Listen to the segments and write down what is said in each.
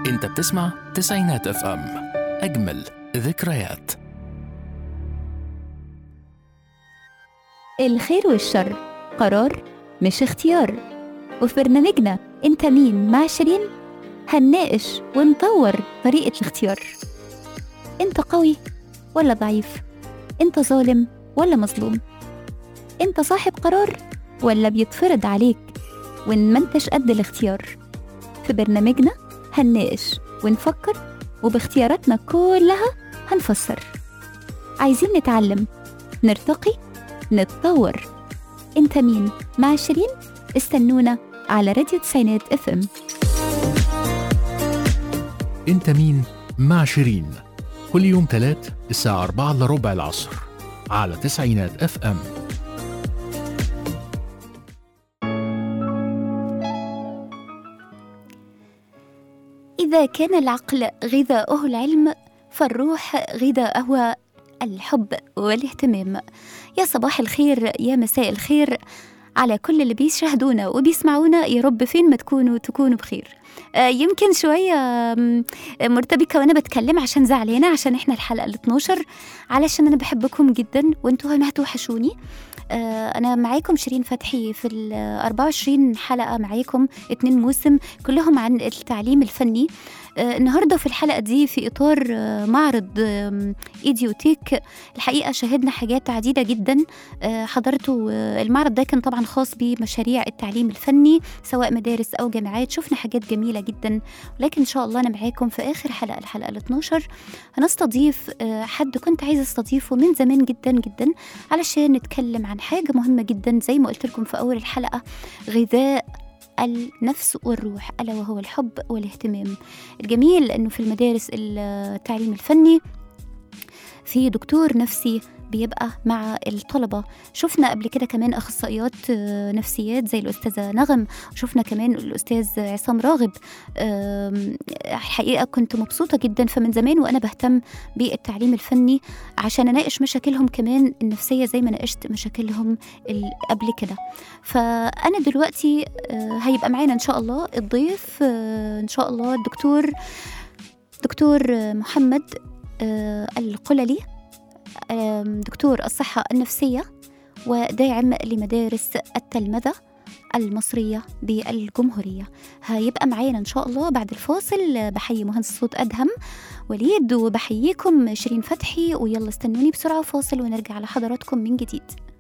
انت بتسمع تسعينات اف ام اجمل ذكريات الخير والشر قرار مش اختيار وفي برنامجنا انت مين مع شيرين هنناقش ونطور طريقة الاختيار انت قوي ولا ضعيف انت ظالم ولا مظلوم انت صاحب قرار ولا بيتفرض عليك وان ما انتش قد الاختيار في برنامجنا هنناقش ونفكر وباختياراتنا كلها هنفسر عايزين نتعلم نرتقي نتطور انت مين مع شيرين استنونا على راديو تسعينات اف ام انت مين مع شيرين كل يوم تلات الساعة 4 إلا ربع العصر على تسعينات اف ام إذا كان العقل غذاؤه العلم فالروح غذاؤه الحب والاهتمام يا صباح الخير يا مساء الخير على كل اللي بيشاهدونا وبيسمعونا يا رب فين ما تكونوا تكونوا بخير آه، يمكن شوية آم، مرتبكة وأنا بتكلم عشان زعلانة عشان إحنا الحلقة ال 12 علشان أنا بحبكم جدا وأنتوا ما هتوحشوني آه، أنا معاكم شيرين فتحي في ال 24 حلقة معاكم اتنين موسم كلهم عن التعليم الفني آه، النهاردة في الحلقة دي في إطار آه، معرض آم، إيديوتيك الحقيقة شاهدنا حاجات عديدة جدا آه، حضرته آه، المعرض ده كان طبعا خاص بمشاريع التعليم الفني سواء مدارس أو جامعات شفنا حاجات جميلة جدا ولكن إن شاء الله أنا معاكم في آخر حلقة الحلقة ال 12 هنستضيف آه، حد كنت عايزة استضيفه من زمان جدا جدا علشان نتكلم عن حاجة مهمة جدا زي ما قلت لكم في أول الحلقة غذاء النفس والروح ألا وهو الحب والاهتمام الجميل أنه في المدارس التعليم الفني في دكتور نفسي بيبقى مع الطلبة شفنا قبل كده كمان أخصائيات آه، نفسيات زي الأستاذة نغم وشفنا كمان الأستاذ عصام راغب آم، الحقيقة كنت مبسوطة جدا فمن زمان وأنا بهتم بالتعليم الفني عشان أناقش مشاكلهم كمان النفسية زي ما ناقشت مشاكلهم ال- قبل كده فأنا دلوقتي آه، هيبقى معانا إن شاء الله الضيف آه، إن شاء الله الدكتور دكتور آه، محمد آه، القللي آم، دكتور الصحة النفسية وداعم لمدارس التلمذة المصرية بالجمهورية هيبقى معانا إن شاء الله بعد الفاصل بحيي مهندس صوت أدهم وليد وبحييكم شيرين فتحي ويلا استنوني بسرعة فاصل ونرجع لحضراتكم من جديد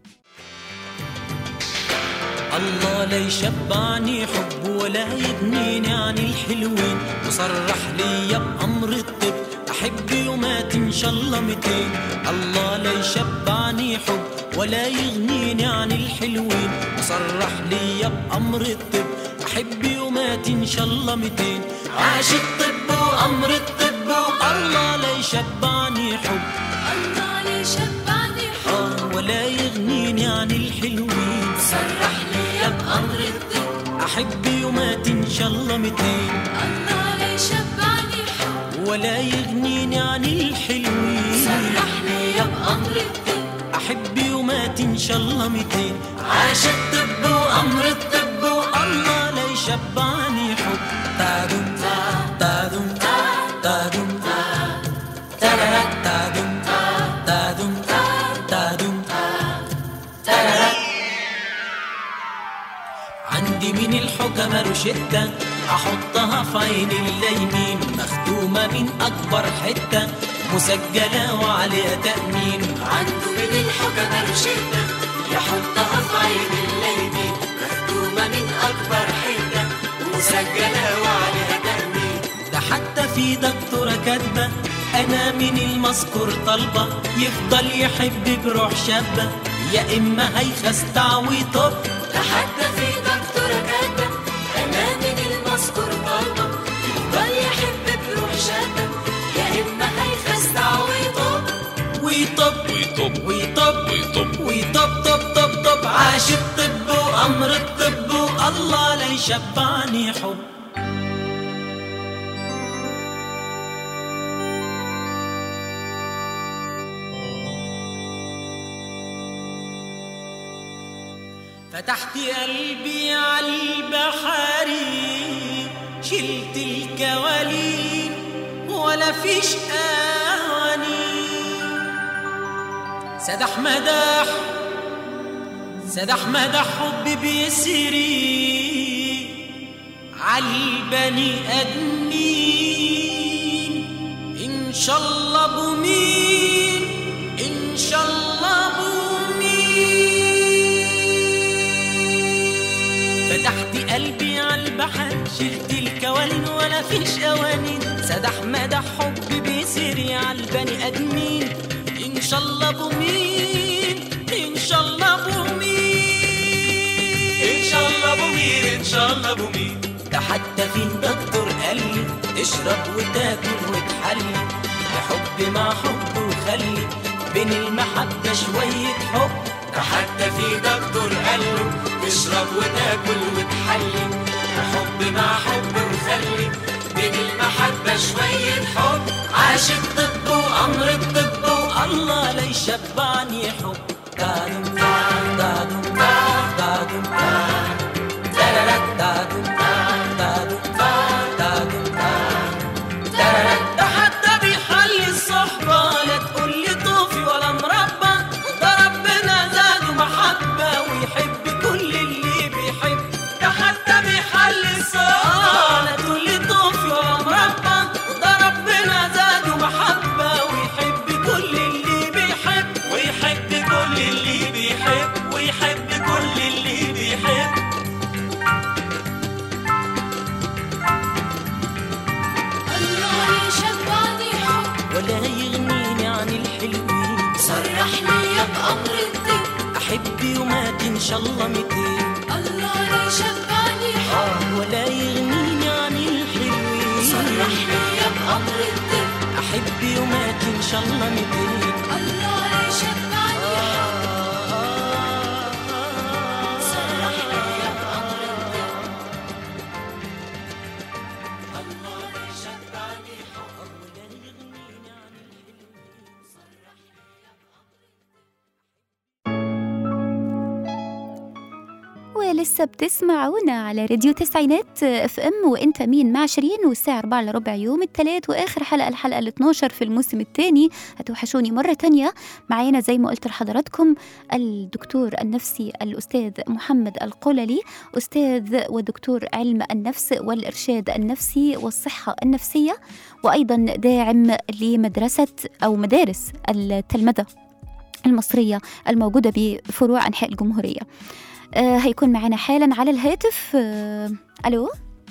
الله لا يشبعني حب ولا يغنيني عن الحلوين وصرح لي بأمر الطب أحب يومات إن شاء الله متين الله لا يشبعني حب ولا يغنيني عن الحلوين وصرح لي بأمر الطب أحب يومات إن شاء الله متين عاش الطب وأمر الطب والله لا يشبعني حب الله لي شبعني حب آه ولا يغنيني عن الحلوين صرح لي بأمر الطب أحب يومات إن شاء الله متين الله لي شبعني حب ولا يغنيني عن الحلوين صرح لي بأمر الطب أحب يومات إن شاء الله متين عاش الطب وأمر الطب والله لا يشبعني حب تادم تادم تادم تارارا تادم تادم تادم تارارا عندي من الحكمة روشتة أحطها في عين اليمين مختومة من أكبر حتة مسجلة وعليها تأمين عنده من الحكمة روشتة يحطها في عين اليمين مختومة من أكبر حتة ومسجلة وعليها تأمين ده حتى في دكتورة كاتبة أنا من المذكور طالبة يفضل يحب بروح شابة يا إما هيخستع ويطب ده حتى في دكتورة كاتبة أنا من المذكور طالبة يفضل يحب بروح شابة يا إما هيخستع ويطب ويطب ويطب ويطب ويطب ويطب طب طب طب عاش الطب وأمر الطب والله لا يشبعني حب فتحت قلبي على البحر شلت الكواليس فيش أواني سدح مدح سدح مدح حب بيسري عالبني ادمين ان شاء الله بمين ان شاء الله بمين فتحت قلبي عالبحر شلت الكوالين ولا فيش قوانين سدح مدح حب بيسري عالبني ادمين ان شاء الله بمين ان شاء الله بمين ان شاء الله بمين ان شاء الله بمين ده حتى في دكتور قال لي اشرب وتاكل وتحلي بحب مع حب وخلي بين المحبة شوية حب ده حتى في دكتور قال له تشرب وتاكل وتحلي حب مع حب وخلي بين المحبة شوية حب عاش الطب وأمر الطب والله لا يشبعني حب دادم دادم دادم دادم دادم دادم دادم ده حتى بيحلي الصحبة لا تقول لي طوفي ولا مربى ده ربنا زاده محبة ويحب كل اللي بيحب ده حتى بيحلي الصحبة لا تقول لي طوفي ولا مربى ده ربنا زاده محبة ويحب كل اللي بيحب ويحب كل اللي بيحب ويحب كل اللي بيحب الله يشبعني حب ولا يغنيني عن الحلوين صرح لي بأمر الطب أحب يومات إن شاء الله ميتين الله يشبعني حب آه ولا يغنيني عن الحلوين صرح لي بأمر الطب أحب يومات إن شاء الله ميتين الله يشبعني حب صرح لي بأمر الطب الله يشبعني حب ولسه بتسمعونا على راديو تسعينات اف ام وانت مين مع شيرين والساعة 4 الا ربع يوم الثلاث واخر حلقة الحلقة ال 12 في الموسم الثاني هتوحشوني مرة تانية معانا زي ما قلت لحضراتكم الدكتور النفسي الأستاذ محمد القللي أستاذ ودكتور علم النفس والإرشاد النفسي والصحة النفسية وأيضا داعم لمدرسة أو مدارس التلمذة المصرية الموجودة بفروع أنحاء الجمهورية آه هيكون معنا حالا على الهاتف آه ألو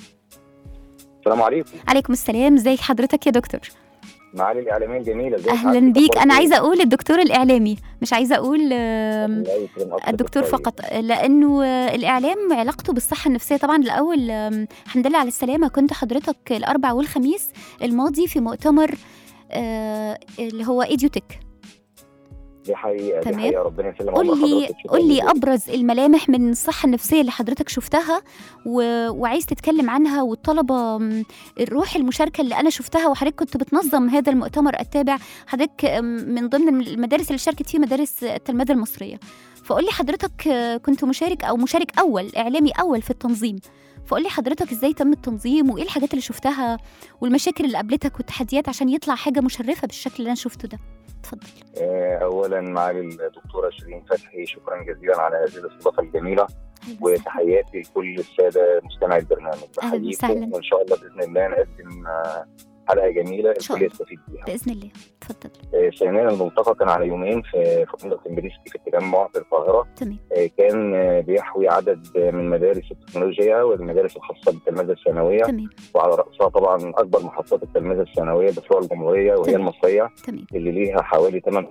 السلام عليكم عليكم السلام ازيك حضرتك يا دكتور معالي الاعلاميه الجميله ازيك اهلا حضرتك؟ بيك أخبارك انا إيه؟ عايزه اقول الدكتور الاعلامي مش عايزه اقول آم، الله يكرم أخوك الدكتور الطيب. فقط لانه آه، الاعلام علاقته بالصحه النفسيه طبعا الاول آم، الحمد لله على السلامه كنت حضرتك الاربع والخميس الماضي في مؤتمر آه، اللي هو ايديوتك دي حقيقه دي تمام. حقيقه ربنا يسلم قول عمر لي حضرتك. شكراً قول لي جزيلاً. ابرز الملامح من الصحه النفسيه اللي حضرتك شفتها و... وعايز تتكلم عنها والطلبه م، الروح المشاركه اللي انا شفتها وحضرتك كنت بتنظم هذا المؤتمر التابع حضرتك م، من ضمن المدارس اللي شاركت فيه مدارس التلمذه المصريه فقول لي حضرتك آه، كنت مشارك او مشارك اول اعلامي اول في التنظيم فقول لي حضرتك ازاي تم التنظيم وايه الحاجات اللي شفتها والمشاكل اللي قابلتك والتحديات عشان يطلع حاجه مشرفه بالشكل اللي انا شفته ده اتفضل آه، اولا معالي الدكتوره شيرين فتحي شكرا جزيلا على هذه الاستضافه الجميله وتحياتي لكل الساده مستمعي البرنامج أهلاً وسهلاً. بحييكم وان شاء الله باذن الله نقدم آه، حلقه جميله شاء الكل الله. يستفيد بيها باذن الله اتفضل آه، ثانيا الملتقى كان على يومين في في فندق امبريسكي في التجمع في القاهره تمام آه، كان آه، بيحوي عدد آه، من مدارس التكنولوجيا والمدارس الخاصه بالتلمذه الثانويه تمام وعلى راسها طبعا اكبر محطات التلمذه الثانويه بفروع الجمهوريه وهي تمام. المصريه تمام اللي ليها حوالي 8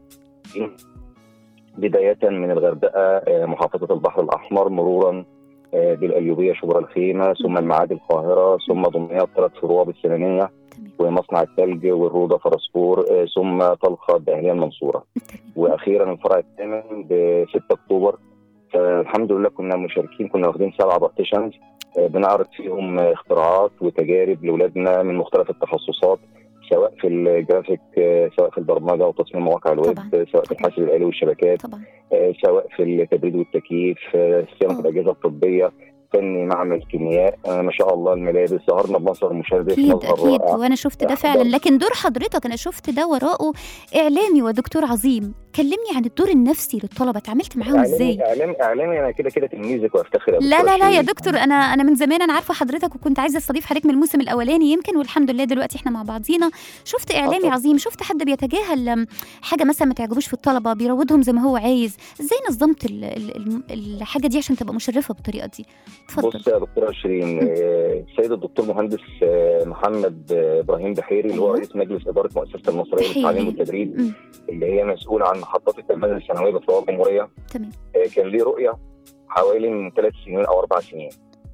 بدايه من الغردقه آه، محافظه البحر الاحمر مرورا آه، بالقليوبيه شبرا الخيمه ثم المعادي القاهره ثم دمياط ثلاث فروع بالسنانيه تمام ومصنع الثلج والروضه فرسكور آه، ثم طلخه باهليه المنصوره تمام واخيرا الفرع الثامن ب 6 اكتوبر فالحمد لله كنا مشاركين كنا واخدين سبعه بارتيشنز بنعرض فيهم آه، اختراعات وتجارب لاولادنا من مختلف التخصصات سواء في الجرافيك آه، سواء في البرمجه وتصميم مواقع الويب طبعاً. آه، سواء في طبعاً. الحاسب الالي والشبكات طبعا آه، سواء في التبريد والتكييف آه، صيانه آه. الاجهزه الطبيه فني معمل كيمياء آه، ما شاء الله الملابس ظهرنا بمظهر مشرف اكيد مظهر اكيد رائع. وانا شفت ده أحضر. فعلا لكن دور حضرتك انا شفت ده وراءه اعلامي ودكتور عظيم كلمني عن الدور النفسي للطلبه اتعاملت معاهم ازاي اعلامي اعلامي اعلامي انا كده كده تلميذك وافتخر يا لا دكتورة لا لا يا شيرين. دكتور انا انا من زمان انا عارفه حضرتك وكنت عايزه استضيف حضرتك من الموسم الاولاني يمكن والحمد لله دلوقتي احنا مع بعضينا شفت اعلامي طبعا. عظيم شفت حد بيتجاهل أم، حاجه مثلا ما تعجبوش في الطلبه بيروضهم زي ما هو عايز ازاي نظمت ال- ال- ال- الحاجه دي عشان تبقى مشرفه بالطريقه دي اتفضل بص يا دكتوره شيرين آه، السيد الدكتور مهندس آه، محمد آه، ابراهيم بحيري اللي هو أيوة. رئيس مجلس اداره مؤسسه المصريه بحيري. للتعليم والتدريب مم. اللي هي مسؤوله عن محطات التلمذه الثانويه بطوال الجمهوريه تمام آه، كان ليه رؤيه حوالي من ثلاث سنين او اربع سنين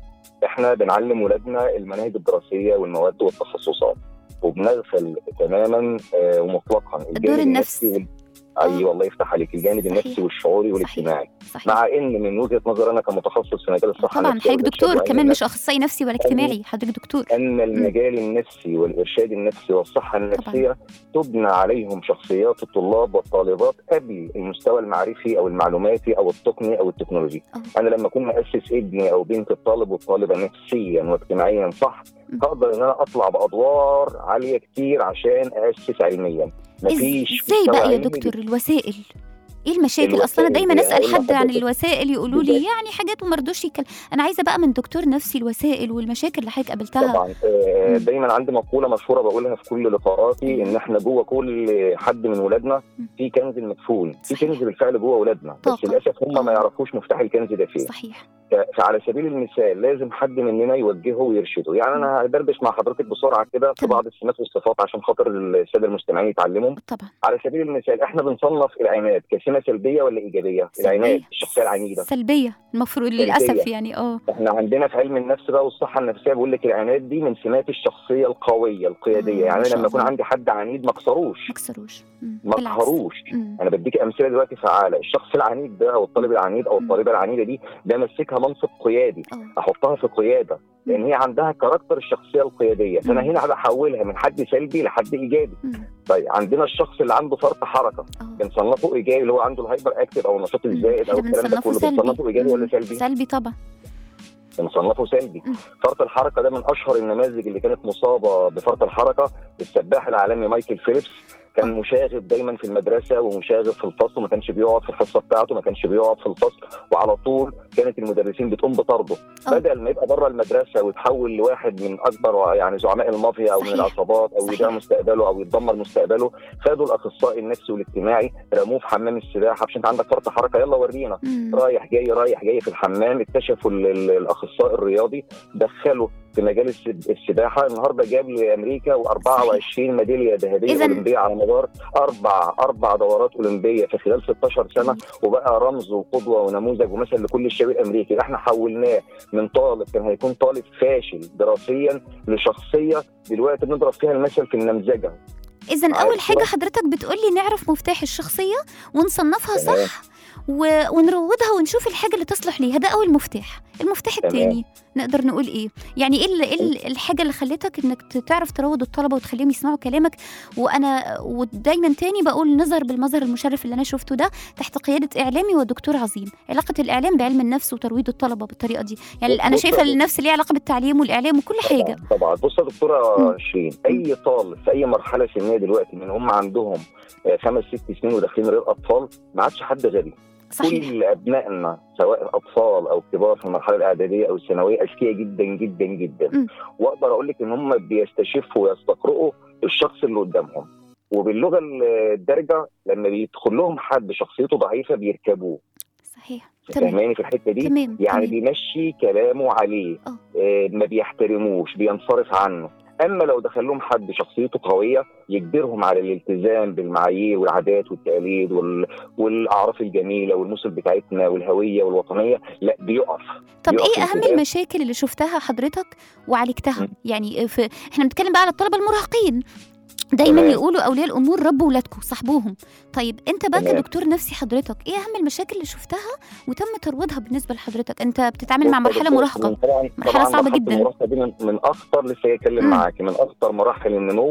احنا بنعلم ولادنا المناهج الدراسيه والمواد والتخصصات وبنغفل تماما آه، ومطلقا الجانب النفسي. وال... ايوه الله يفتح عليك الجانب صحيح. النفسي والشعوري صحيح. والاجتماعي صحيح مع ان من وجهه نظري انا كمتخصص في مجال الصحه طبعا النفسية حضرتك والإرشاد دكتور وعلم كمان النفس، مش اخصائي نفسي ولا اجتماعي حضرتك دكتور ان المجال النفسي والارشاد النفسي والصحه النفسيه تبنى عليهم شخصيات الطلاب والطالبات قبل المستوى المعرفي او المعلوماتي او التقني او التكنولوجي أه. انا لما اكون مؤسس ابني او بنت الطالب والطالبه نفسيا واجتماعيا صح م. هقدر ان انا اطلع بادوار عاليه كتير عشان اسس علميا إز- مفيش ازاي مستوى بقى يا علمي دكتور الوسائل ايه المشاكل اصلا انا الوسائل دايما دي اسال هقول حد عن لحضرتك. الوسائل يقولوا لي بالظبط. يعني حاجات وما رضوش يتكلم انا عايزه بقى من دكتور نفسي الوسائل والمشاكل اللي حضرتك قابلتها طبعا آه، مم. دايما عندي مقوله مشهوره بقولها في كل لقاءاتي ان احنا جوه كل حد من ولادنا مم. في كنز مدفون في صحيح. كنز بالفعل جوه ولادنا بس طاقة. للاسف هم ما آه. يعرفوش مفتاح الكنز ده فين صحيح ف- فعلى سبيل المثال لازم حد مننا يوجهه ويرشده يعني انا هدردش مع حضرتك بسرعه كده في تمام. بعض السمات والصفات عشان خاطر الساده المستمعين يتعلموا طبعا على سبيل المثال احنا بنصنف العناد كسمه سلبيه ولا ايجابيه العناد سلبية. الشخصيه العنيده سلبيه المفروض سلبية. للاسف يعني اه احنا عندنا في علم النفس بقى والصحه النفسيه بيقول لك العناد دي من سمات الشخصيه القويه القياديه آه، ما يعني انا شاء لما يكون الله. عندي حد عنيد ما اكسروش ما كسروش مم، ما بالعكس. اقهروش مم. انا بديك امثله دلوقتي فعاله الشخص العنيد ده او الطالب العنيد او مم. الطالبه العنيده دي ده ماسكها منصب قيادي اه احطها في قياده لان مم. هي عندها كاركتر الشخصيه القياديه فانا مم. هنا بحولها من حد سلبي لحد ايجابي مم. طيب عندنا الشخص اللي عنده فرط حركه اه بنصنفه ايجابي اللي هو عنده الهايبر اكتف او النشاط مم. الزائد او احنا الكلام ده بنصنفه كله بنصنفه سلبي ايجابي ولا مم. سلبي؟ سلبي طبعا بنصنفه سلبي مم. فرط الحركه ده من اشهر النماذج اللي كانت مصابه بفرط الحركه السباح العالمي مايكل فيليبس كان مشاغب دايما في المدرسه ومشاغب في الفصل وما كانش بيقعد في الحصه بتاعته ما كانش بيقعد في الفصل وعلى طول كانت المدرسين بتقوم بطرده آه. بدل ما يبقى بره المدرسه ويتحول لواحد من اكبر يعني زعماء المافيا او من صحيح. العصابات او صحيح. يضيع مستقبله او يتدمر مستقبله خدوا الاخصائي النفسي والاجتماعي رموه في حمام السباحه عشان انت عندك فرط حركه يلا ورينا مم. رايح جاي رايح جاي في الحمام اكتشفوا ال- ال- الاخصائي الرياضي دخلوا في مجال الس- السباحه النهارده جاب لامريكا و24 ميداليه ذهبيه إذن- اولمبيه على مدار اربع اربع دورات اولمبيه في خلال 16 سنه وبقى رمز وقدوه ونموذج ومثل لكل الشباب الامريكي احنا حولناه من طالب كان هيكون طالب فاشل دراسيا لشخصيه دلوقتي بنضرب فيها المثل في النمذجه اذا معايا اول حاجه الصورة؟ حضرتك بتقولي نعرف مفتاح الشخصيه ونصنفها تمام. صح و... ونروضها ونشوف الحاجه اللي تصلح ليها ده اول مفتاح المفتاح تمام. الثاني نقدر نقول ايه يعني ايه ال- إيه ال- الحاجه اللي خلتك انك ت- تعرف تروض الطلبه وتخليهم يسمعوا كلامك وانا ودايما تاني بقول نظر بالمظهر المشرف اللي انا شفته ده تحت قياده اعلامي ودكتور عظيم علاقه الاعلام بعلم النفس وترويض الطلبه بالطريقه دي يعني انا بص- شايفه النفس ليها علاقه بالتعليم والاعلام وكل حاجه طبعا طبعا بص يا دكتوره مم. شيرين اي طالب في اي مرحله سنيه دلوقتي من هم عندهم آه، خمس ست سنين وداخلين رياض اطفال ما عادش حد غبي صحيح كل ابنائنا سواء اطفال او كبار في المرحله الاعداديه او الثانويه اذكياء جدا جدا جدا مم. واقدر اقول لك ان هم بيستشفوا ويستقرؤوا الشخص اللي قدامهم وباللغه الدارجه لما بيدخل لهم حد شخصيته ضعيفه بيركبوه صحيح تمام فاهماني في الحته دي تمام يعني تمام. بيمشي كلامه عليه آه. آه ما بيحترموش بينصرف عنه اما لو دخل لهم حد شخصيته قويه يجبرهم على الالتزام بالمعايير والعادات والتقاليد وال... والاعراف الجميله والمثل بتاعتنا والهويه والوطنيه لا بيقف طب يقف ايه اهم انتباه. المشاكل اللي شفتها حضرتك وعالجتها مم. يعني في احنا بنتكلم بقى على الطلبه المراهقين دايما تمام. يقولوا اولياء الامور ربوا ولادكم صاحبوهم طيب انت بقى تمام. كدكتور نفسي حضرتك ايه اهم المشاكل اللي شفتها وتم ترويضها بالنسبه لحضرتك انت بتتعامل مع بص يا مرحله دكتور، مراهقه طبعا مرحلة طبعا صعبة مرحلة جدا. المراهقه دي من, من اخطر لسه هتكلم مم. معاكي من اخطر مراحل النمو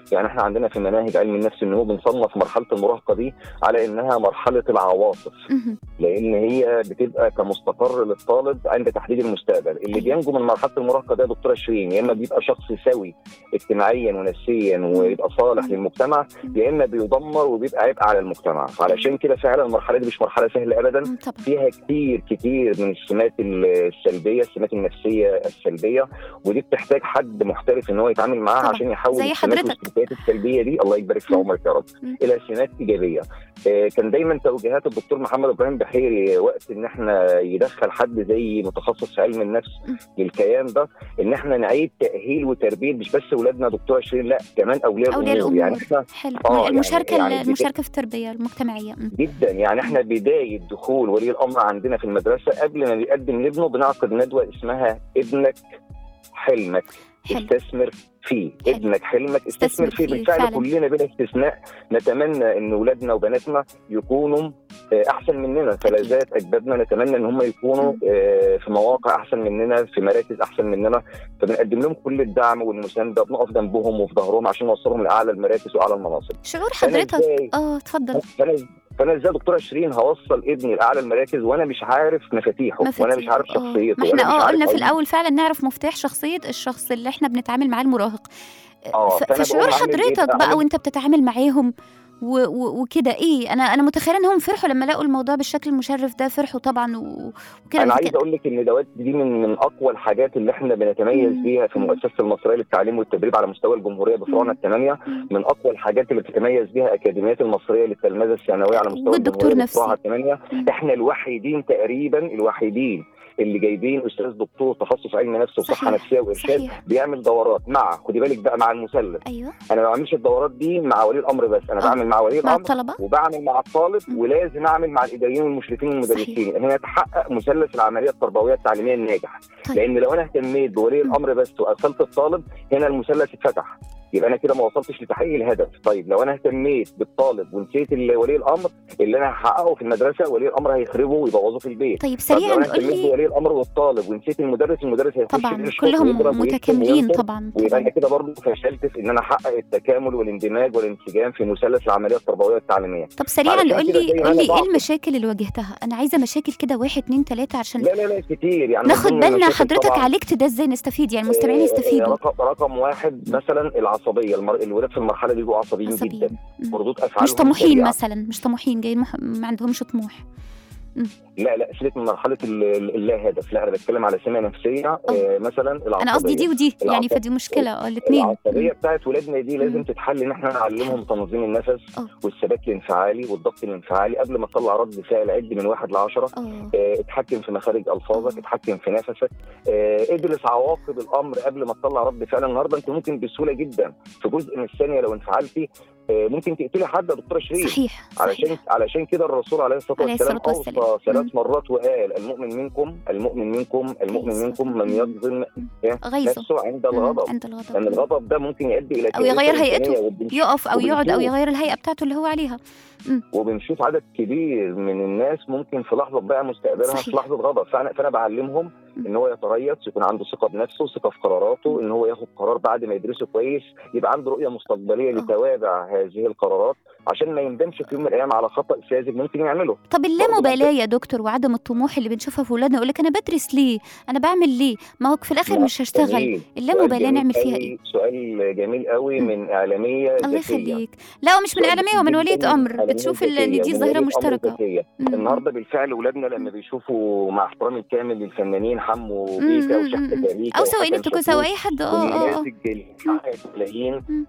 يعني احنا عندنا في مناهج علم النفس النمو بنصنف مرحله المراهقه دي على انها مرحله العواطف مهم. لان هي بتبقى كمستقر للطالب عند تحديد المستقبل اللي أيوة. بينجو من مرحله المراهقه ده يا دكتوره شيرين يا اما بيبقى شخص سوي اجتماعيا ونفسيا ويبقى صالح مم. للمجتمع يا اما بيدمر وبيبقى عبء على المجتمع فعلشان كده فعلا المرحله دي مش مرحله سهله ابدا مم، طبعا فيها كتير كتير من السمات السلبيه السمات النفسيه السلبيه ودي بتحتاج حد محترف ان هو يتعامل معاها طبعا. عشان يحول زي السمات حضرتك. والسلوكيات السلبيه دي الله يبارك في مم. عمرك يا رب مم. الى سمات ايجابيه آه، كان دايما توجيهات الدكتور محمد ابراهيم بحيري وقت ان احنا يدخل حد زي متخصص في علم النفس مم. للكيان ده ان احنا نعيد تاهيل وتربيه مش بس اولادنا دكتوره شيرين لا كمان اولياء أولياء الامور يعني الأمور. احنا حلو آه، يعني- المشاركه يعني المشاركه في التربيه المجتمعيه مم. جدا يعني احنا بدايه دخول ولي الامر عندنا في المدرسه قبل ما بيقدم لابنه بنعقد ندوه اسمها ابنك حلمك حلو استثمر فيه حلو. ابنك حلمك استثمر استثمر فيه فيه، بالفعل فعلا. كلنا بلا استثناء نتمنى ان اولادنا وبناتنا يكونوا آه، احسن مننا فلذات اجدادنا نتمنى ان هم يكونوا مم. آه، في مواقع احسن مننا في مراكز احسن مننا فبنقدم لهم كل الدعم والمسانده بنقف جنبهم وفي ظهرهم عشان نوصلهم لاعلى المراكز واعلى المناصب شعور فأنا حضرتك إزاي- اه اتفضل فانا فانا ازاي يا دكتوره شيرين هوصل ابني لاعلى المراكز وانا مش عارف مفاتيحه وانا مش عارف آه. شخصيته ما وأنا احنا مش اه عارف قلنا في عيوبه. الاول فعلا نعرف مفتاح شخصيه الشخص اللي احنا بنتعامل معاه المراهق آه، ف- فأنا فشعور بقوم أعمل إيه حضرتك بقى؟ بقى أعمل- وانت بتتعامل معاهم و- و- وكده ايه انا انا متخيله انهم فرحوا لما لقوا الموضوع بالشكل المشرف ده فرحوا طبعا و- وكده انا فكان- عايز اقول لك ان دوات دي من من اقوى الحاجات اللي احنا بنتميز مم. بيها في مم. المؤسسه المصريه للتعليم والتدريب على مستوى الجمهوريه بفروعنا مم. الثمانيه مم. من اقوى الحاجات اللي بتتميز بيها اكاديميات المصريه للتلمذه الثانويه على مستوى وجود دكتور الجمهوريه نفسي. بفروعها الثمانيه مم. احنا الوحيدين تقريبا الوحيدين اللي جايبين استاذ دكتور تخصص علم نفس وصحه صحيح. نفسيه وارشاد صحيح بيعمل دورات مع خدي بالك بقى مع المثلث ايوه انا ما بعملش الدورات دي مع ولي الامر بس انا آه. بعمل مع ولي مع الامر الطلبه وبعمل مع الطالب مم. ولازم اعمل مع الاداريين والمشرفين والمدرسين هنا يتحقق مثلث العمليه التربويه التعليميه الناجح طيب. لان لو انا اهتميت بولي مم. الامر بس وارسلت الطالب هنا المثلث اتفتح يبقى انا كده ما وصلتش لتحقيق الهدف طيب لو انا اهتميت بالطالب ونسيت ال- ولي الامر اللي انا هحققه في المدرسه ولي الامر هيخربه ويبوظه في البيت طيب طب سريعا لو انا قول اهتميت لي بولي الامر والطالب ونسيت المدرس المدرس هيخش طبعا يشخط كلهم ويضرب ويشتم متكاملين وينصر. طبعا ويبقى طبعا انا كده برضه فشلت في ان انا احقق التكامل والاندماج والانسجام في مثلث العمليه التربويه والتعليميه طب سريعا علشان قول كده لي زي ما قول أنا لي ايه بعطف. المشاكل اللي واجهتها انا عايزه مشاكل كده واحد اتنين تلاته عشان لا لا لا كتير يعني ناخد من ضمن بالنا المشاكل حضرتك طبعاً عالجت ده ازاي نستفيد يعني المستمعين آه، يستفيدوا رقم رقم واحد مثلا العصبيه المر... الولاد في المرحله دي بيبقوا عصبيين جدا عصبيين مم. وردود افعالهم مش طموحين سريعة. مثلا مش طموحين جايين مح... ما عندهمش طموح لا لا سيبك من مرحله ال- ال- اللا هدف لا انا بتكلم على سمه نفسيه آه مثلا العصبيه انا قصدي دي ودي يعني العصب- فدي مشكله اه الاثنين العصبيه بتاعت ولادنا دي لازم مم. تتحل ان احنا نعلمهم تنظيم النفس آه. والثبات الانفعالي والضغط الانفعالي قبل ما تطلع رد فعل عد من واحد لعشرة اه آه، اتحكم في مخارج الفاظك آه. اتحكم في نفسك آه، ادرس عواقب الامر قبل ما تطلع رد فعل النهارده انت ممكن بسهوله جدا في جزء من الثانيه لو انفعلتي آه، ممكن تقتلي حد يا دكتوره شيرين صحيح علشان صحيح علشان كده الرسول عليه الصلاه عليه والسلام الصلاة والسلام. اوصى مم. ثلاث مرات وقال المؤمن منكم المؤمن منكم المؤمن عليه منكم الصلاة من والسلام. يظلم غيظه نفسه عند مم. الغضب عند الغضب لان الغضب ده ممكن يؤدي الى أو يغير كارثة هيئته. إنسانية وبنشوف- يقف او يقعد او وبنشوف- يغير الهيئه بتاعته اللي هو عليها وبنشوف عدد كبير من الناس ممكن في لحظه بقى مستقبلها صحيح. في لحظه غضب فانا فانا بعلمهم ان هو يتريث يكون عنده ثقه بنفسه ثقه في قراراته ان هو ياخد قرار بعد ما يدرسه كويس يبقى عنده رؤيه مستقبليه آه. لتوابع هذه القرارات عشان ما يندمش في يوم من الايام على خطا ساذج ممكن يعمله طب اللامبالاه يا دكتور وعدم الطموح اللي بنشوفها في ولادنا يقول لك انا بدرس ليه انا بعمل ليه ما هو في الاخر لا، مش هشتغل جميل. اللامبالاه سؤال نعمل جميل فيها قوي- ايه سؤال جميل قوي مم. من اعلاميه الله ذكيه يخليك لا هو مش من سؤال اعلاميه هو من جداً وليه امر إعلامية بتشوف ال- ذكية ان دي ومن ظاهره ولية أمر مشتركه ذكية. مم. النهارده بالفعل ولادنا لما بيشوفوا مع احترامي الكامل للفنانين حمو مم، بيكا مم، وشحت مم. كاريكا او سواء وحسن انت تكون شاكوش سواء اي حد اه اه اه والنماذج اللي بتحقق ملايين مم.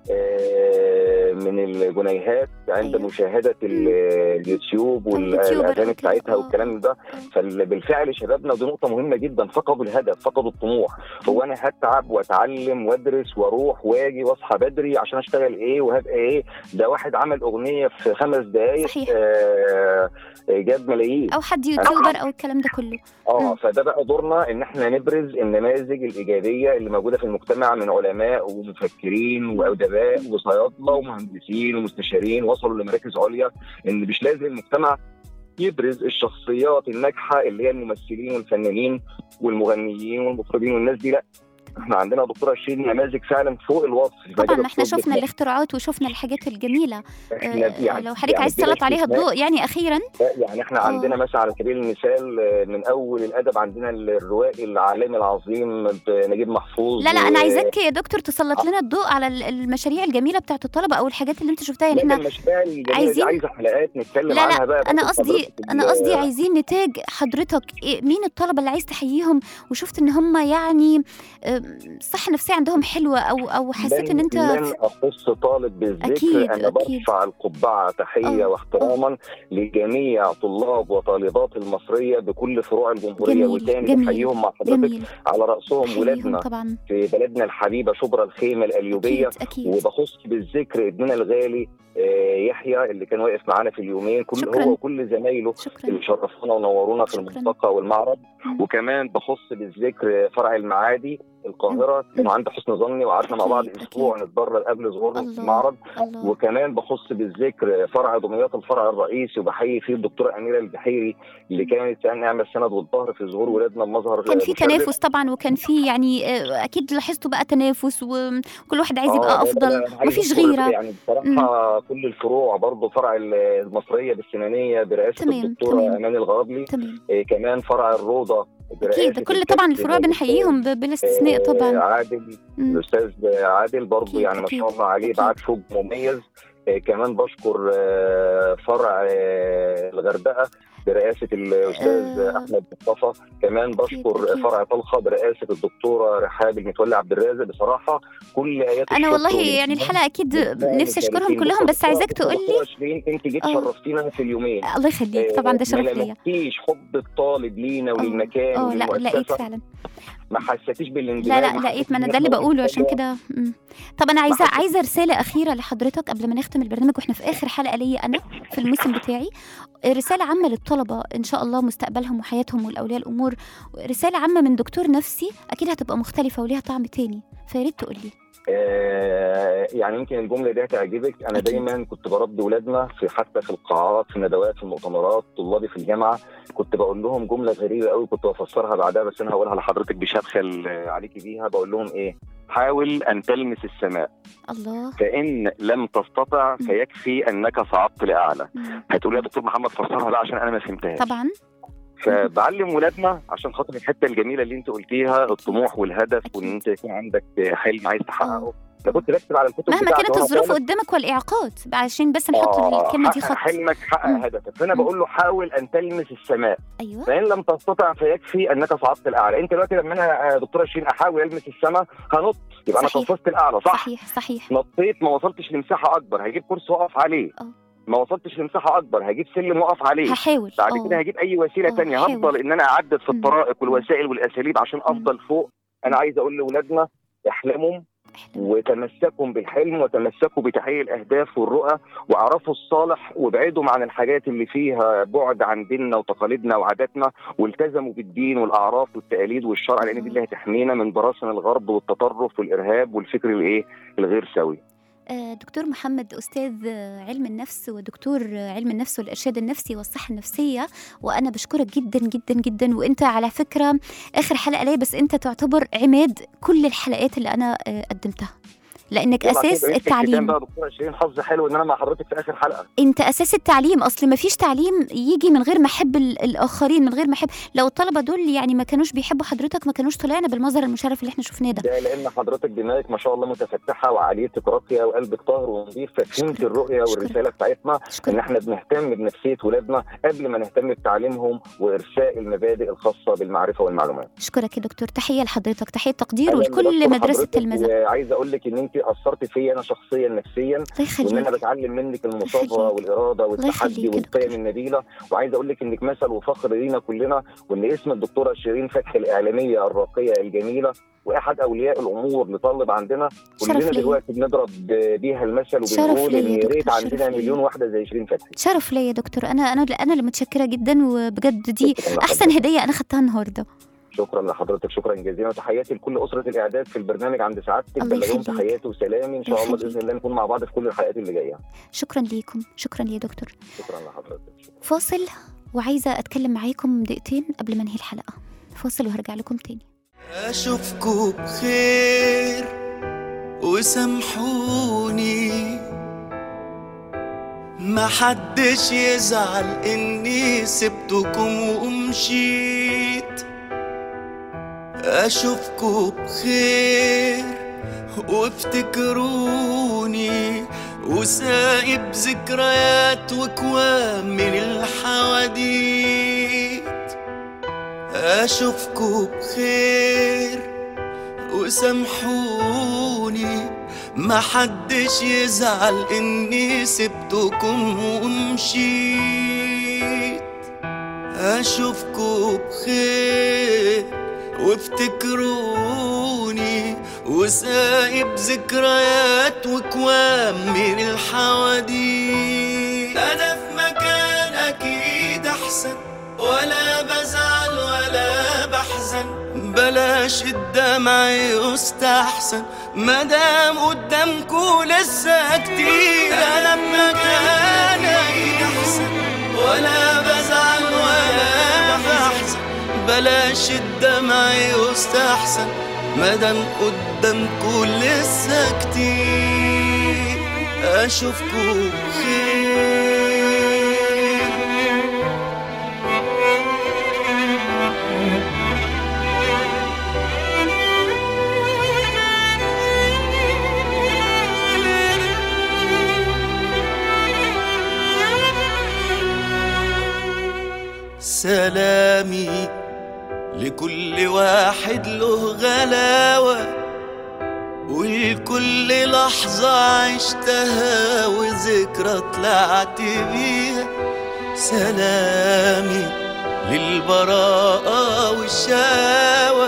آه، من الجنيهات عند أيوة. مشاهده ال- اليوتيوب اليوتيوبر والاغاني أو كده. بتاعتها آه. والكلام ده فبالفعل شبابنا ودي نقطه مهمه جدا فقدوا الهدف فقدوا الطموح هو انا هتعب واتعلم وادرس واروح واجي واصحى بدري عشان اشتغل ايه وهبقى ايه ده واحد عمل اغنيه في خمس دقائق صحيح. آه جاب ملايين او حد يوتيوبر او الكلام ده كله اه مم. فده بقى دورنا ان احنا نبرز النماذج الايجابيه اللي موجوده في المجتمع من علماء ومفكرين وادباء وصيادله ومهندسين ومستشارين وصلوا لمراكز عليا ان مش لازم المجتمع يبرز الشخصيات الناجحه اللي هي الممثلين والفنانين والمغنيين والمطربين والناس دي لا احنا عندنا دكتوره شيرين نماذج فعلا فوق الوصف في طبعا مجال ما احنا الطب. شفنا الاختراعات وشفنا الحاجات الجميله احنا آه، يعني لو حضرتك يعني عايز بلا تسلط عليها استثناء الضوء يعني اخيرا يعني احنا آه. عندنا مثلا على سبيل المثال آه، من اول الادب عندنا الروائي العالمي العظيم نجيب محفوظ لا لا انا و- عايزاك يا دكتور تسلط لنا الضوء على ال- المشاريع الجميله بتاعت الطلبه او الحاجات اللي انت شفتها يعني لا، احنا ده المشاريع الجميلة دي عايزين- عايزه حلقات نتكلم لا لا عنها بقى انا بس قصدي حضرتك انا ال- قصدي عايزين نتاج حضرتك إيه- مين الطلبه اللي عايز تحييهم وشفت ان هم يعني آم، الصحه النفسيه عندهم حلوه او او حسيت ان انت لن اخص طالب بالذكر أكيد، انا أكيد. برفع القبعه تحيه آه، واحتراما لجميع طلاب وطالبات المصريه بكل فروع الجمهوريه جميل، وتاني جميل، بحييهم مع حضرتك جميل على راسهم حييهم ولادنا طبعا في بلدنا الحبيبه شبرا الخيمه القليوبيه اكيد اكيد وبخص بالذكر ابننا الغالي آه، يحيى اللي كان واقف معانا في اليومين كل شكراً. هو وكل زمايله شكرا اللي شرفونا ونورونا في شكراً. المنطقه والمعرض مم. وكمان بخص بالذكر فرع المعادي القاهره كانوا عند حسن ظني وقعدنا مع بعض أكيد، اسبوع أكيد. نتدرب قبل ظهور الله. المعرض الله وكمان بخص بالذكر فرع دمياط الفرع الرئيسي وبحيي فيه الدكتوره اميره البحيري اللي كانت نعمل السند والظهر في ظهور ولادنا بمظهر كان في مشرف. تنافس طبعا وكان في يعني آه، اكيد لاحظتوا بقى تنافس وكل واحد عايز آه، يبقى لا، افضل لا، أنا عايز مفيش أذكر غيره يعني بصراحه كل الفروع برضه فرع المصريه بالسنانيه برئاسه تمام، الدكتوره تمام. امان الغرابلي تمام إيه كمان فرع الروضه برئاسة اكيد كل طبعا الكابتن الفروع بنحييهم ب- بلا استثناء آه، طبعا عادل مم. الاستاذ عادل برضه أكيد، يعني ما أكيد، شاء الله عليه أكيد. بعت شغل مميز آه، كمان بشكر آه، فرع آه، الغردقه برئاسه الاستاذ آه. احمد مصطفى كمان بشكر أكيد. فرع طلخه برئاسه الدكتوره رحاب المتولي عبد الرازق بصراحه كل ايات انا الشكر والله والامتنان يعني الحلقه اكيد لله نفسي اشكرهم مشاركين. كلهم بس دكتورة- عايزاك تقول لي دكتورة شيرين انت جيت آه. شرفتينا في اليومين الله يخليك طبعا ده شرف ما ليا لمستيش حب الطالب لينا آه. وللمكان اه لا لقيت وللمؤسسه فعلا ما حسيتيش بالاندماج لا لا لقيت ما انا ده اللي بقوله عشان كده مم. طب انا عايزه حسيت- عايزه رساله اخيره لحضرتك قبل ما نختم البرنامج واحنا في اخر حلقه ليا انا في الموسم بتاعي رساله عامه للطلبه ان شاء الله مستقبلهم وحياتهم والاولياء الامور رساله عامه من دكتور نفسي اكيد هتبقى مختلفه وليها طعم تاني فيا ريت تقول لي آه، يعني يمكن الجمله دي هتعجبك انا أكيد. دايما كنت بربي ولادنا في حتى في القاعات في الندوات في المؤتمرات طلابي في الجامعه كنت بقول لهم جمله غريبه قوي كنت بفسرها بعدها بس انا هقولها لحضرتك بشبخل آه، عليكي بيها بقول لهم ايه حاول ان تلمس السماء الله فان لم تستطع مم. فيكفي انك صعدت لاعلى مم. هتقولي يا دكتور محمد فسرها بقى عشان انا ما فهمتهاش طبعا فبعلم ولادنا عشان خاطر الحته الجميله اللي انت قلتيها الطموح والهدف أكيد. وان انت يكون عندك حلم عايز آه. تحققه فكنت بكتب على الكتب مهما بتاعتي كانت وأنا الظروف طالب، قدامك والاعاقات عشان بس نحط آه، الكلمه دي حقق خط حلمك حقق مم. هدفك فانا مم. بقول له حاول ان تلمس السماء ايوه فان لم تستطع فيكفي انك صعدت الاعلى انت دلوقتي لما انا آه، دكتوره شيرين احاول المس السماء هنط يبقى انا صحيح. قفزت الاعلى صح صحيح صحيح نطيت ما وصلتش لمساحه اكبر هجيب كرسي واقف عليه آه. ما وصلتش لمساحه اكبر هجيب سلم واقف عليه هحاول بعد آه. كده هجيب اي وسيله آه، تانية حاول. هفضل ان انا اعدد في مم. الطرائق والوسائل والاساليب عشان افضل فوق انا عايز اقول لاولادنا احلموا احلم. وتمسكوا بالحلم وتمسكوا بتحقيق الاهداف والرؤى واعرفوا الصالح وابعدوا عن الحاجات اللي فيها بعد عن ديننا وتقاليدنا وعاداتنا والتزموا بالدين والاعراف والتقاليد والشرع لان دي اللي هتحمينا من براثن الغرب والتطرف والارهاب والفكر الايه الغير سوي آه، دكتور محمد أستاذ آه، علم النفس ودكتور آه، علم النفس والإرشاد النفسي والصحة النفسية وأنا بشكرك جدا جدا جدا وأنت على فكرة آخر حلقة ليا بس أنت تعتبر عماد كل الحلقات اللي أنا آه، قدمتها لأنك يلا أساس كده، الختام التعليم بقى يا دكتوره شيرين حظ حلو ان انا مع حضرتك في اخر حلقه انت اساس التعليم اصل ما فيش تعليم يجي من غير ما احب ال- الاخرين من غير ما احب لو الطلبه دول يعني ما كانوش بيحبوا حضرتك ما كانوش طلعنا بالمظهر المشرف اللي احنا شفناه ده ده لان حضرتك دماغك ما شاء الله متفتحه وعاليتك راقيه وقلبك طاهر ونظيف ففهمت أشكرك. الرؤيه أشكرك. والرساله بتاعتنا ان اشكرك احنا بنهتم بنفسيه ولادنا قبل ما نهتم بتعليمهم وارساء المبادئ الخاصه بالمعرفه والمعلومات. اشكرك يا دكتور تحيه لحضرتك تحيه تقدير أنا ولكل بشكر مدرسه حضرتك تلمذه وعايز اقول لك ان انت اثرت فيا انا شخصيا نفسيا الله وان انا يخليك بتعلم منك المصابره يخليك. والاراده الله والتحدي يخليك يا والقيم دكتور. النبيله وعايز اقول لك انك مثل وفخر لينا كلنا وان اسم الدكتوره شيرين فتحي الاعلاميه الراقيه الجميله واحد اولياء الامور لطالب عندنا شرف كلنا ليا دلوقتي بنضرب بيها المثل شرف وبنقول ليا ان يا يا ريت دكتور، عندنا شرف ليا. مليون واحده زي شيرين فتحي شرف ليا يا دكتور انا انا انا اللي متشكره جدا وبجد دي شكراً احسن لحضرتك. هديه انا خدتها النهارده شكرا لحضرتك شكرا جزيلا وتحياتي لكل اسره الاعداد في البرنامج عند سعادتك الله بلغهم يخليك. تحياتي وسلامي ان شاء الله الله يخليك. باذن الله نكون مع بعض في كل الحلقات اللي جايه شكرا ليكم شكرا يا دكتور شكرا لحضرتك شكرا. فاصل وعايزه اتكلم معاكم دقيقتين قبل ما انهي الحلقه فاصل وهرجع لكم تاني أشوفكوا بخير وسامحوني ما حدش يزعل إني سبتكم ومشيت أشوفكوا بخير وافتكروني وسايب ذكريات وكوام من الحواديت أشوفكوا بخير وسامحوني ما حدش يزعل إني سبتكم ومشيت أشوفكوا بخير وافتكروني وسايب ذكريات وكوام من الحواديت أنا في مكان أكيد أحسن ولا بزعل ولا بحزن بلاش الدمع يستحسن مادام قدامكوا لسه كتير أنا في مكان أكيد أحسن ولا بزعل ولا بحزن بلاش الدمع يستحسن مادام قدامكوا لسه كتير اشوفكوا خير سلامي لكل واحد له غلاوة ولكل لحظة عشتها وذكرى طلعت بيها سلامي للبراءة والشاوة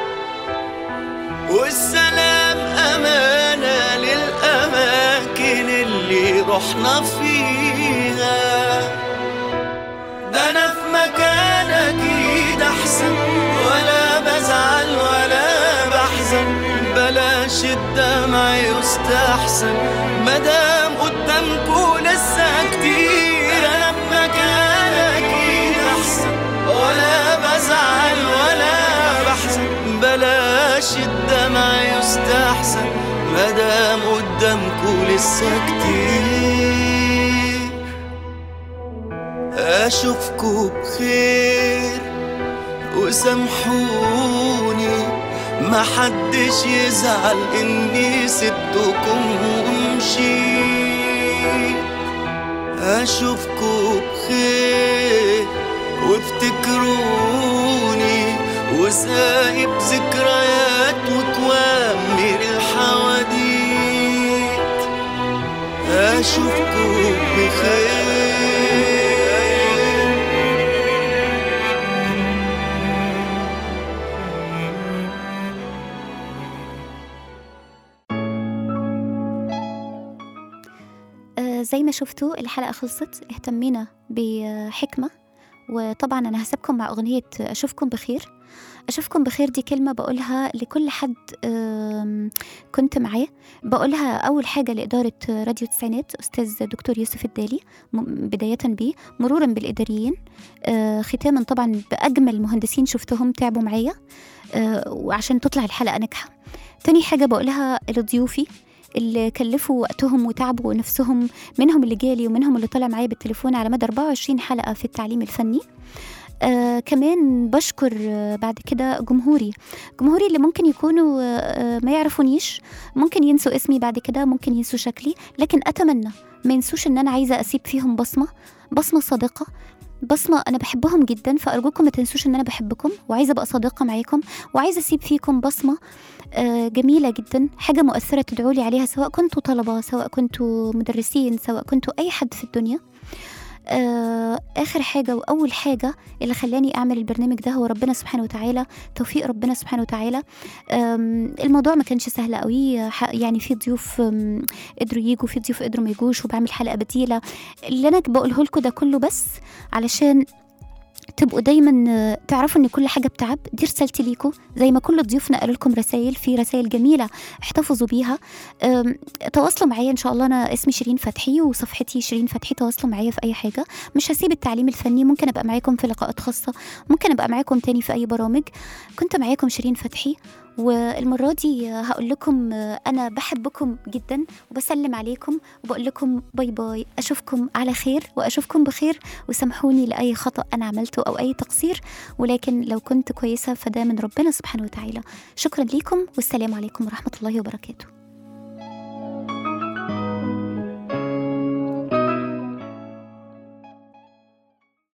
والسلام أمانة للأماكن اللي رحنا فيها ده انا في مكان اكيد احسن ولا بزعل ولا بحزن بلاش الدمع يستحسن مادام قدامكوا لسه كتير انا في مكان اكيد احسن ولا بزعل ولا بحزن بلاش الدمع يستحسن مادام قدامكوا لسه كتير أشوفكوا بخير وسامحوني ما حدش يزعل إني سبتكم ومشيت أشوفكوا بخير وافتكروني وسايب ذكريات وكوام من الحواديت أشوفكوا بخير آه، زي ما شفتوا الحلقة خلصت اهتمينا بحكمة وطبعا أنا هسيبكم مع أغنية أشوفكم بخير أشوفكم بخير دي كلمة بقولها لكل حد آم، كنت معاه بقولها أول حاجة لإدارة راديو تسعينات أستاذ دكتور يوسف الدالي م- بداية بيه مرورا بالإداريين آه، ختاما طبعا بأجمل مهندسين شفتهم تعبوا معايا آه، وعشان تطلع الحلقة ناجحة تاني حاجة بقولها لضيوفي اللي كلفوا وقتهم وتعبوا نفسهم منهم اللي جالي ومنهم اللي طلع معايا بالتليفون على مدى 24 حلقة في التعليم الفني آه كمان بشكر آه بعد كده جمهوري جمهوري اللي ممكن يكونوا آه آه، ما يعرفونيش ممكن ينسوا اسمي بعد كده ممكن ينسوا شكلي لكن أتمنى ما ينسوش إن أنا عايزة أسيب فيهم بصمة بصمة صادقة بصمة أنا بحبهم جدا فأرجوكم ما تنسوش إن أنا بحبكم وعايزة أبقى صادقة معاكم وعايزة أسيب فيكم بصمة آه، جميلة جدا حاجة مؤثرة تدعوا لي عليها سواء كنتوا طلبة سواء كنتوا مدرسين سواء كنتوا أي حد في الدنيا آه، آخر حاجة وأول حاجة اللي خلاني أعمل البرنامج ده هو ربنا سبحانه وتعالى توفيق ربنا سبحانه وتعالى آم، الموضوع ما كانش سهل قوي ح- يعني في ضيوف آم، قدروا يجوا في ضيوف قدروا ما يجوش وبعمل حلقة بديلة اللي أنا بقوله لكم ده كله بس علشان تبقوا دايما آه، تعرفوا ان كل حاجه بتعب دي رسالتي ليكم زي ما كل ضيوفنا قالوا لكم رسائل في رسائل جميله احتفظوا بيها أم، تواصلوا معايا ان شاء الله انا اسمي شيرين فتحي وصفحتي شيرين فتحي تواصلوا معايا في اي حاجه مش هسيب التعليم الفني ممكن ابقى معاكم في لقاءات خاصه ممكن ابقى معاكم تاني في اي برامج كنت معاكم شيرين فتحي والمرة دي هقول لكم أنا بحبكم جدا وبسلم عليكم وبقول لكم باي باي أشوفكم على خير وأشوفكم بخير وسامحوني لأي خطأ أنا عملته أو أي تقصير ولكن لو كنت كويسة فده من ربنا سبحانه وتعالى شكرا ليكم والسلام عليكم ورحمة الله وبركاته